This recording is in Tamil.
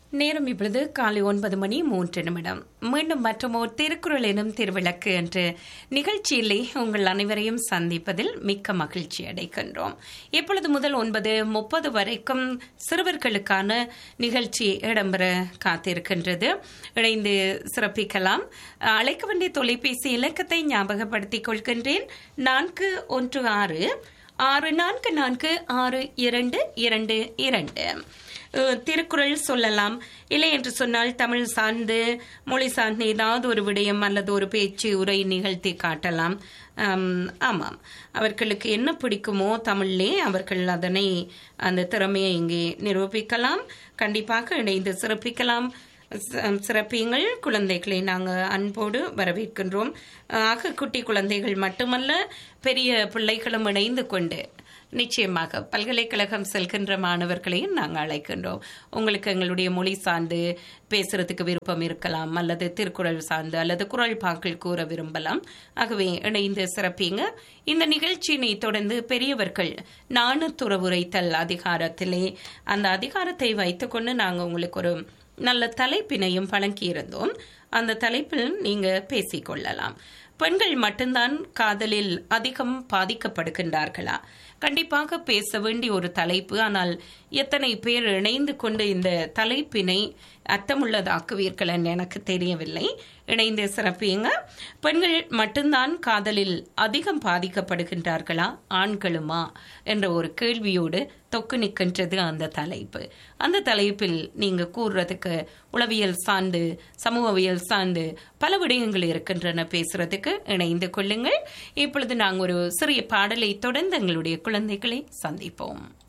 நேரம் இப்பொழுது காலை ஒன்பது மணி மூன்று நிமிடம் மீண்டும் மற்றமோர் திருக்குறள் எனும் திருவிளக்கு என்ற நிகழ்ச்சியிலே உங்கள் அனைவரையும் சந்திப்பதில் மிக்க மகிழ்ச்சி அடைகின்றோம் இப்பொழுது முதல் ஒன்பது முப்பது வரைக்கும் சிறுவர்களுக்கான நிகழ்ச்சி இடம்பெற காத்திருக்கின்றது இணைந்து சிறப்பிக்கலாம் அழைக்க வேண்டிய தொலைபேசி இலக்கத்தை ஞாபகப்படுத்திக் கொள்கின்றேன் நான்கு ஒன்று ஆறு ஆறு நான்கு நான்கு ஆறு இரண்டு இரண்டு இரண்டு அஹ், திருக்குறள் சொல்லலாம் இல்லை என்று சொன்னால் தமிழ் சார்ந்து மொழி சார்ந்து ஏதாவது ஒரு விடயம் அல்லது ஒரு பேச்சு உரை நிகழ்த்தி காட்டலாம் ஆம், ஆமாம் அவர்களுக்கு என்ன பிடிக்குமோ தமிழ்லே அவர்கள் அதனை அந்த திறமையை இங்கே நிரூபிக்கலாம் கண்டிப்பாக இணைந்து சிறப்பிக்கலாம் ச- சிறப்பியுங்கள் குழந்தைகளை நாங்கள் அன்போடு வரவேற்கின்றோம் ஆக குட்டி குழந்தைகள் மட்டுமல்ல பெரிய பிள்ளைகளும் இணைந்து கொண்டு நிச்சயமாக பல்கலைக்கழகம் செல்கின்ற மாணவர்களையும் நாங்கள் அழைக்கின்றோம் உங்களுக்கு எங்களுடைய மொழி சார்ந்து பேசுறதுக்கு விருப்பம் இருக்கலாம் அல்லது திருக்குறள் சார்ந்து அல்லது குறள் பாக்கள் கூற விரும்பலாம் ஆகவே இணைந்து சிறப்பிங்க இந்த நிகழ்ச்சியினை தொடர்ந்து பெரியவர்கள் நாணுத்துறவுரைத்தல் அதிகாரத்திலே அந்த அதிகாரத்தை வைத்துக்கொண்டு நாங்கள் உங்களுக்கு ஒரு நல்ல தலைப்பினையும் வழங்கியிருந்தோம் அந்த தலைப்பில் நீங்க பேசிக்கொள்ளலாம் பெண்கள் மட்டும்தான் காதலில் அதிகம் பாதிக்கப்படுகின்றார்களா கண்டிப்பாக பேச வேண்டிய ஒரு தலைப்பு ஆனால் எத்தனை பேர் இணைந்து கொண்டு இந்த தலைப்பினை அர்த்தமுள்ளதாக்குவீர்கள் என்று எனக்கு தெரியவில்லை இணைந்து சிறப்பியுங்க பெண்கள் மட்டும்தான் காதலில் அதிகம் பாதிக்கப்படுகின்றார்களா ஆண்களுமா என்ற ஒரு கேள்வியோடு தொக்கு நிற்கின்றது அந்த தலைப்பு அந்த தலைப்பில் நீங்க கூறுறதுக்கு உளவியல் சார்ந்து சமூகவியல் சார்ந்து பல விடயங்கள் இருக்கின்றன பேசுறதுக்கு இணைந்து கொள்ளுங்கள் இப்பொழுது நாங்கள் ஒரு சிறிய பாடலை தொடர்ந்து எங்களுடைய குழந்தைகளை சந்திப்போம்